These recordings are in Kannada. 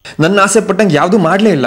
ನನ್ನ ಆಸೆ ಪಟ್ಟಂಗೆ ಯಾವುದೂ ಮಾಡಲೇ ಇಲ್ಲ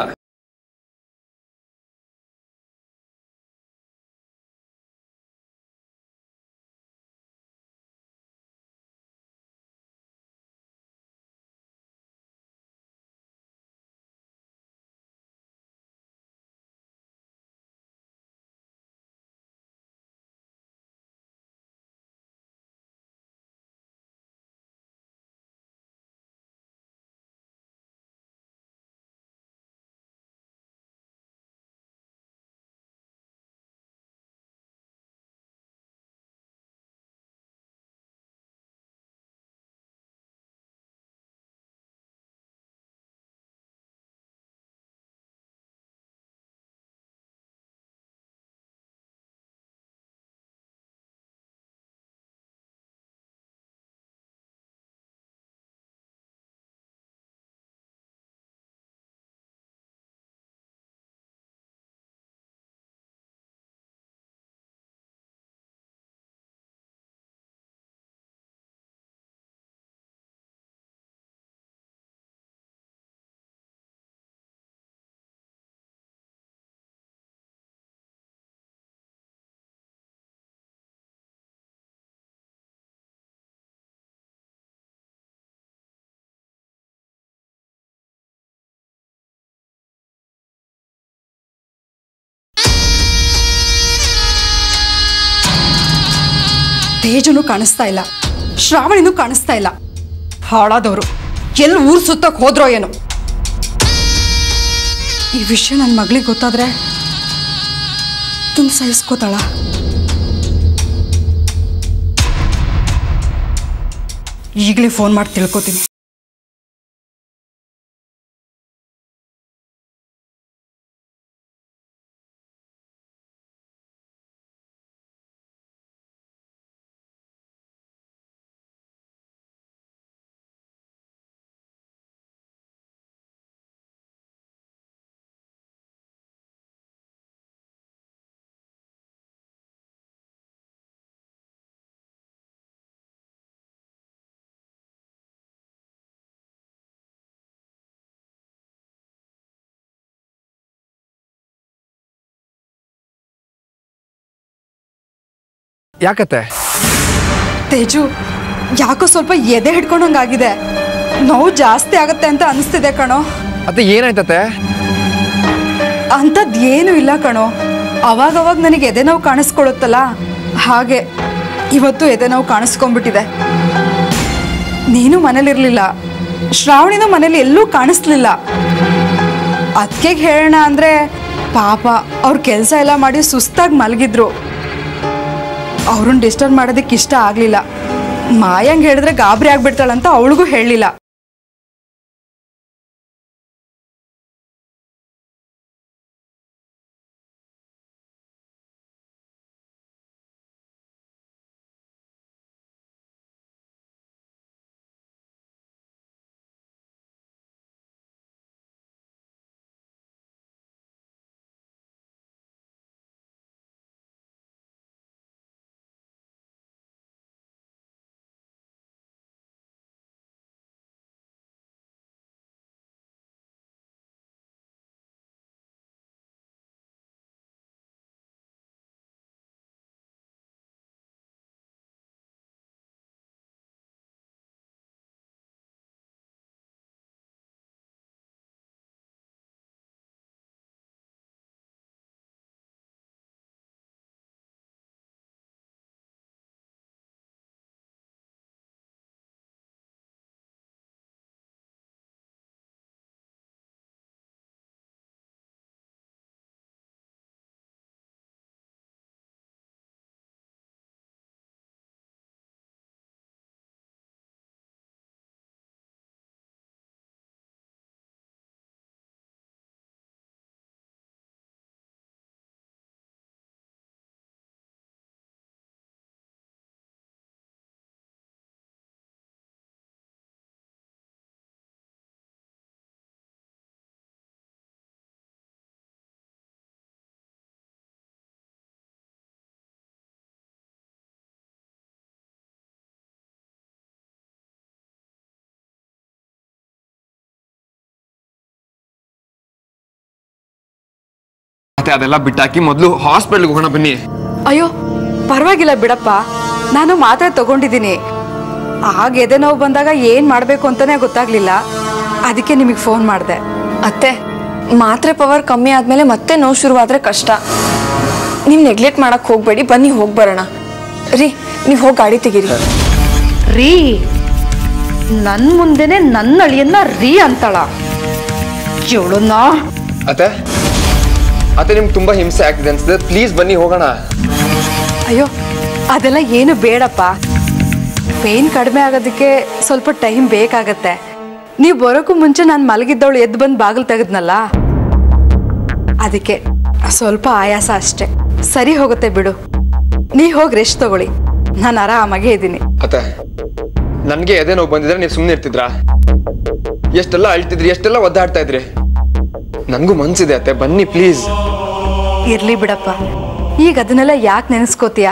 ತೇಜನು ಕಾಣಿಸ್ತಾ ಇಲ್ಲ ಶ್ರಾವಣಿನೂ ಕಾಣಿಸ್ತಾ ಇಲ್ಲ ಹಾಳಾದವರು ಎಲ್ಲಿ ಊರು ಸುತ್ತಕ್ಕೆ ಹೋದ್ರೋ ಏನೋ ಈ ವಿಷಯ ನನ್ನ ಮಗಳಿಗೆ ಗೊತ್ತಾದ್ರೆ ತುಂಬ ಸಹಿಸ್ಕೋತಾಳ ಈಗಲೇ ಫೋನ್ ಮಾಡಿ ತಿಳ್ಕೊತೀನಿ ಯಾಕತ್ತೆ ತೇಜು ಯಾಕೋ ಸ್ವಲ್ಪ ಎದೆ ಹಿಡ್ಕೊಂಡಂಗಾಗಿದೆ ನೋವು ಜಾಸ್ತಿ ಆಗತ್ತೆ ಅಂತ ಅನಿಸ್ತಿದೆ ಕಣೋ ಅತ್ತೆ ಏನಾಯ್ತತ್ತೆ ಅಂಥದ್ದು ಏನೂ ಇಲ್ಲ ಕಣೋ ಅವಾಗವಾಗ ನನಗೆ ಎದೆ ನೋವು ಕಾಣಿಸ್ಕೊಳ್ಳುತ್ತಲ್ಲ ಹಾಗೆ ಇವತ್ತು ಎದೆ ನೋವು ಕಾಣಿಸ್ಕೊಂಡ್ಬಿಟ್ಟಿದೆ ನೀನು ಮನೇಲಿರ್ಲಿಲ್ಲ ಶ್ರಾವಣಿನೂ ಮನೇಲಿ ಎಲ್ಲೂ ಕಾಣಿಸ್ಲಿಲ್ಲ ಅದಕ್ಕೆ ಹೇಳೋಣ ಅಂದರೆ ಪಾಪ ಅವ್ರ ಕೆಲಸ ಎಲ್ಲ ಮಾಡಿ ಸುಸ್ತಾಗಿ ಮಲಗಿದ್ರು ಅವ್ರನ್ನ ಡಿಸ್ಟರ್ಬ್ ಮಾಡೋದಕ್ಕೆ ಇಷ್ಟ ಆಗಲಿಲ್ಲ ಮಾಯಂಗೆ ಹೇಳಿದ್ರೆ ಗಾಬರಿ ಆಗ್ಬಿಡ್ತಾಳಂತ ಅವಳಿಗೂ ಹೇಳಲಿಲ್ಲ ಅತ್ತೆ ಅದೆಲ್ಲ ಬಿಟ್ಟಾಕಿ ಮೊದಲು ಹಾಸ್ಪಿಟ್ಲ್ಗೆ ಹೋಗೋಣ ಬನ್ನಿ ಅಯ್ಯೋ ಪರವಾಗಿಲ್ಲ ಬಿಡಪ್ಪ ನಾನು ಮಾತ್ರೆ ತಗೊಂಡಿದ್ದೀನಿ ಆಗ ಎದೆ ನೋವು ಬಂದಾಗ ಏನು ಮಾಡಬೇಕು ಅಂತಾನೆ ಗೊತ್ತಾಗ್ಲಿಲ್ಲ ಅದಕ್ಕೆ ನಿಮಗೆ ಫೋನ್ ಮಾಡಿದೆ ಅತ್ತೆ ಮಾತ್ರೆ ಪವರ್ ಕಮ್ಮಿ ಆದ್ಮೇಲೆ ಮತ್ತೆ ನೋವು ಶುರುವಾದ್ರೆ ಕಷ್ಟ ನೀವು ನೆಗ್ಲೆಕ್ಟ್ ಮಾಡಕ್ ಹೋಗ್ಬೇಡಿ ಬನ್ನಿ ಹೋಗಿ ಬರೋಣ ರೀ ನೀವು ಹೋಗಿ ಗಾಡಿ ತೆಗೀರಿ ರೀ ನನ್ನ ಮುಂದೆನೆ ನನ್ನ ಅಳಿಯನ್ನ ರೀ ಅಂತಾಳ ಇವಳನ್ನ ಅತ್ತೆ ಅತ್ತೆ ನಿಮ್ಗೆ ತುಂಬಾ ಹಿಂಸೆ ಆಗ್ತಿದೆ ಅನ್ಸುತ್ತೆ ಪ್ಲೀಸ್ ಬನ್ನಿ ಹೋಗೋಣ ಅಯ್ಯೋ ಅದೆಲ್ಲ ಏನು ಬೇಡಪ್ಪ ಪೇನ್ ಕಡಿಮೆ ಆಗೋದಕ್ಕೆ ಸ್ವಲ್ಪ ಟೈಮ್ ಬೇಕಾಗತ್ತೆ ನೀವು ಬರೋಕ್ಕೂ ಮುಂಚೆ ನಾನು ಮಲಗಿದ್ದವಳು ಎದ್ದು ಬಂದು ಬಾಗಿಲು ತೆಗೆದ್ನಲ್ಲ ಅದಕ್ಕೆ ಸ್ವಲ್ಪ ಆಯಾಸ ಅಷ್ಟೆ ಸರಿ ಹೋಗುತ್ತೆ ಬಿಡು ನೀ ಹೋಗಿ ರೆಸ್ಟ್ ತಗೊಳ್ಳಿ ನಾನು ಆರಾಮಾಗೇ ಇದ್ದೀನಿ ಅತ್ತೆ ನನಗೆ ಎದೆ ನೋವು ಬಂದಿದ್ರೆ ನೀವು ಸುಮ್ಮನೆ ಇರ್ತಿದ್ರಾ ಎಷ್ಟೆಲ್ಲ ಅಳ್ತಿದ್ರಿ ಎಷ್ಟೆಲ್ಲ ಒದ್ದಾಡ್ತಾ ಇದ್ರಿ ನನಗೂ ಮನ್ಸಿದೆ ಅತ್ತೆ ಬನ್ನಿ ಪ್ಲೀಸ್ ಇರ್ಲಿ ಬಿಡಪ್ಪ ಈಗ ಅದನ್ನೆಲ್ಲ ಯಾಕೆ ನೆನೆಸ್ಕೋತೀಯ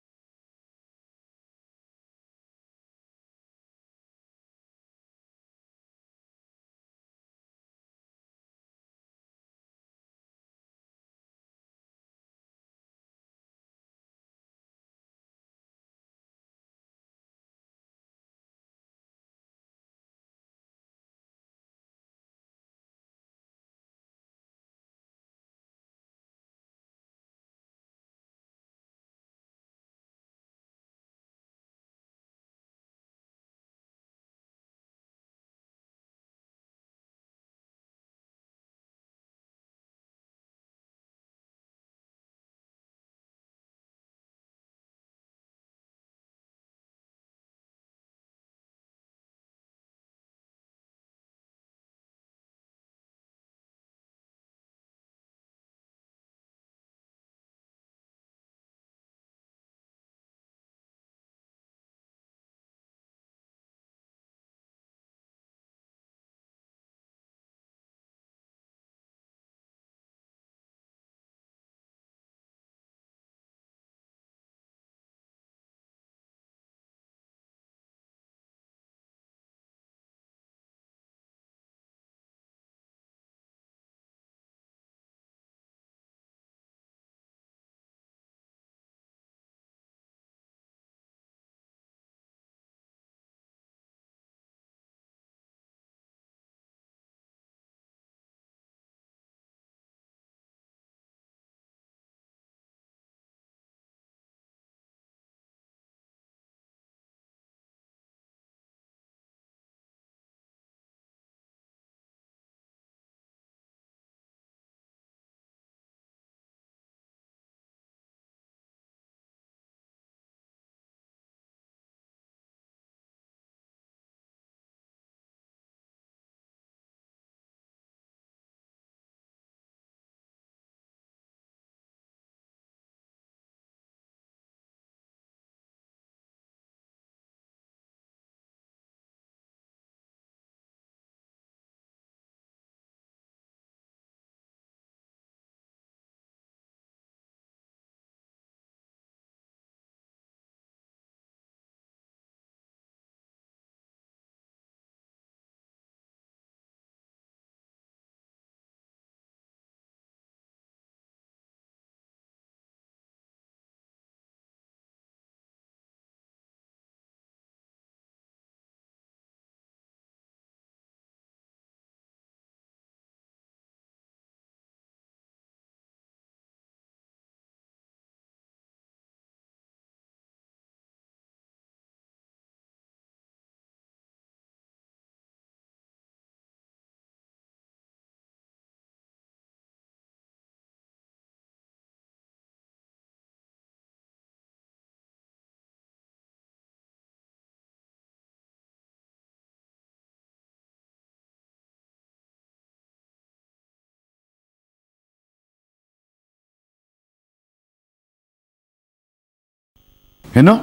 ಏನೋ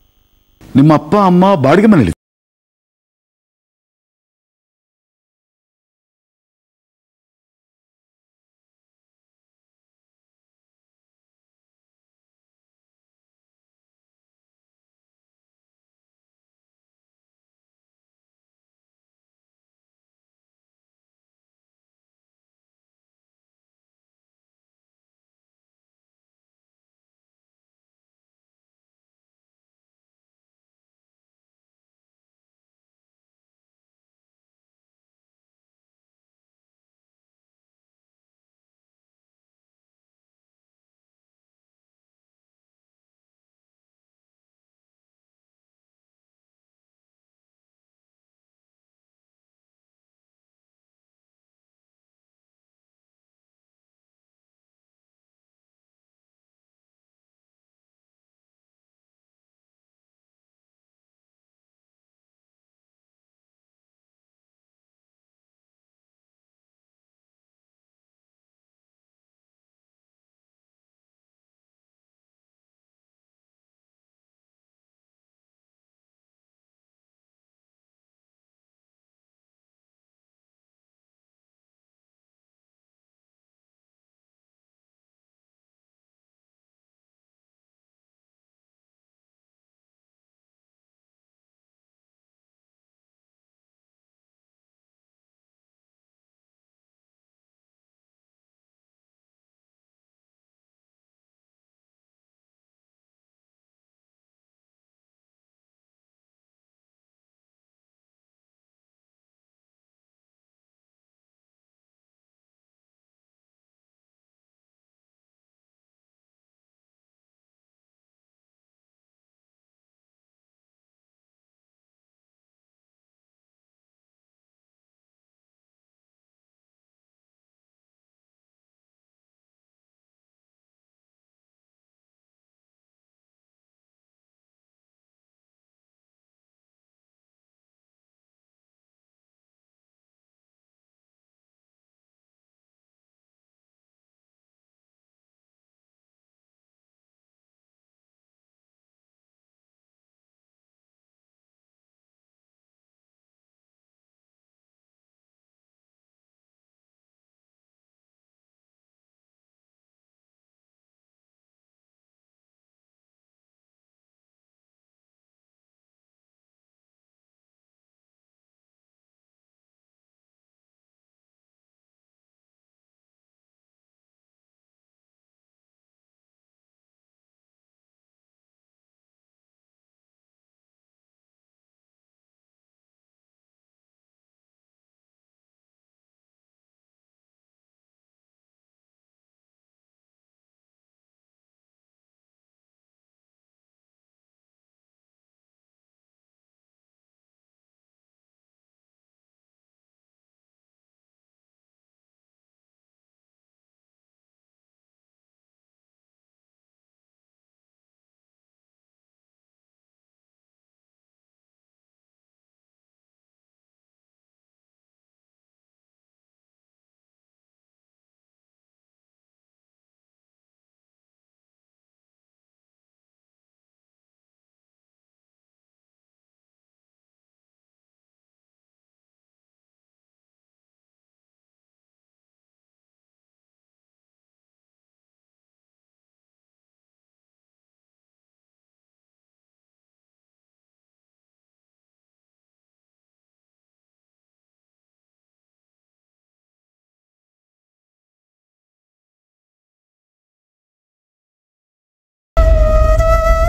ನಿಮ್ಮ ಅಪ್ಪ ಅಮ್ಮ ಬಾಡಿಗೆ ಮನೇಲಿ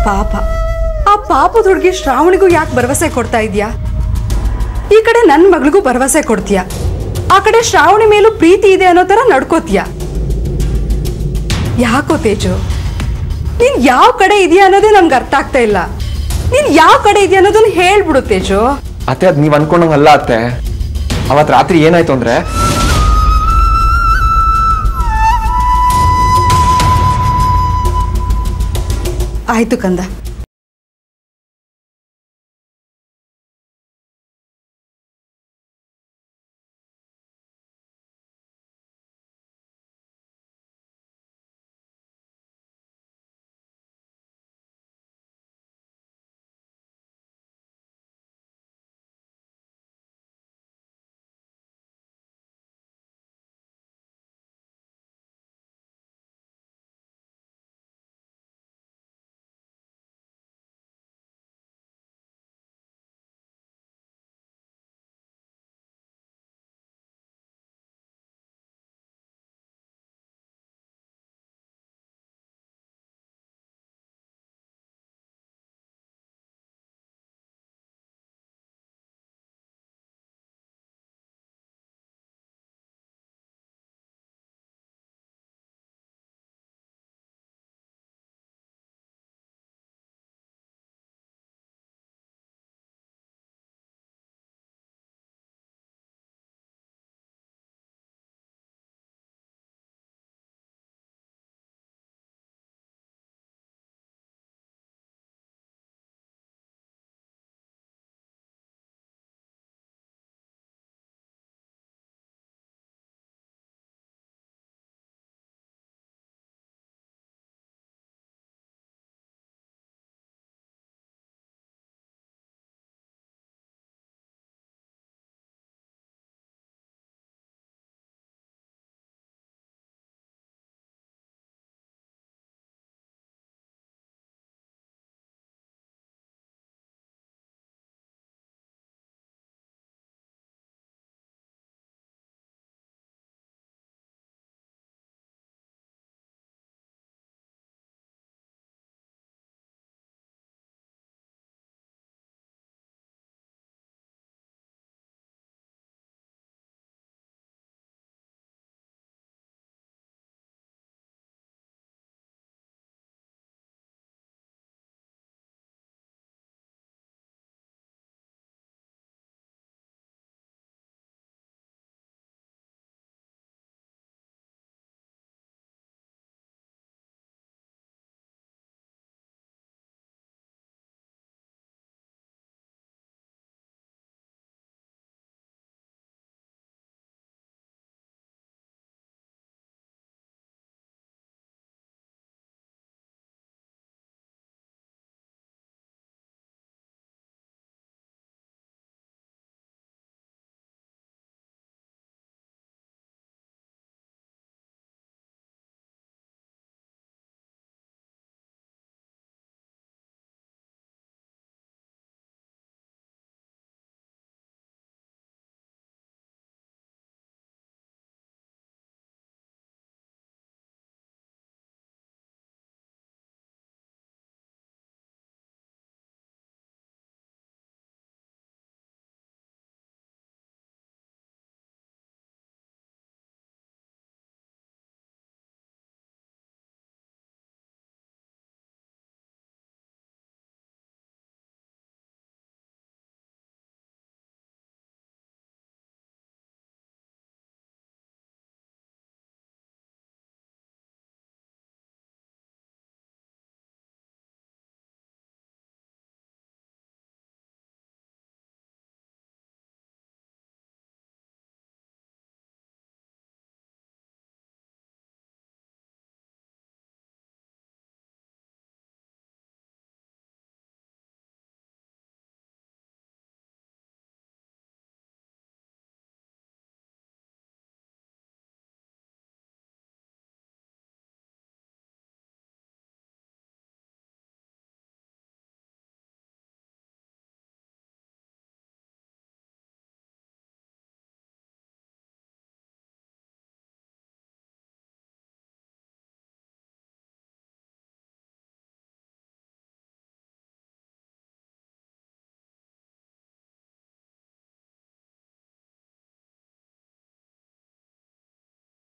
ಪಾಪ ಆ ಪಾಪದ ಹುಡುಗಿ ಶ್ರಾವಣಿಗೂ ಯಾಕೆ ಭರವಸೆ ಕೊಡ್ತಾ ಇದೀಯಾ ಈ ಕಡೆ ನನ್ನ ಮಗಳಿಗೂ ಭರವಸೆ ಕೊಡ್ತೀಯ ಆ ಕಡೆ ಶ್ರಾವಣಿ ಮೇಲೂ ಪ್ರೀತಿ ಇದೆ ಅನ್ನೋ ಥರ ನಡ್ಕೋತೀಯ ಯಾಕೋ ತೇಜು ನೀನ್ ಯಾವ ಕಡೆ ಇದೆಯಾ ಅನ್ನೋದೇ ನಮ್ಗೆ ಅರ್ಥ ಆಗ್ತಾ ಇಲ್ಲ ನೀನ್ ಯಾವ ಕಡೆ ಇದೆಯಾ ಅನ್ನೋದನ್ನ ಹೇಳ್ಬಿಡು ತೇಜು ಅತ್ತೆ ಅದ್ ನೀವ್ ಅನ್ಕೊಂಡಂಗಲ್ಲ ಅತ್ತೆ ಅವತ್ ರಾತ್ರಿ ಏನಾಯ್ತು ಅಂದ್ರೆ ಆಯ್ತು ಕಂದ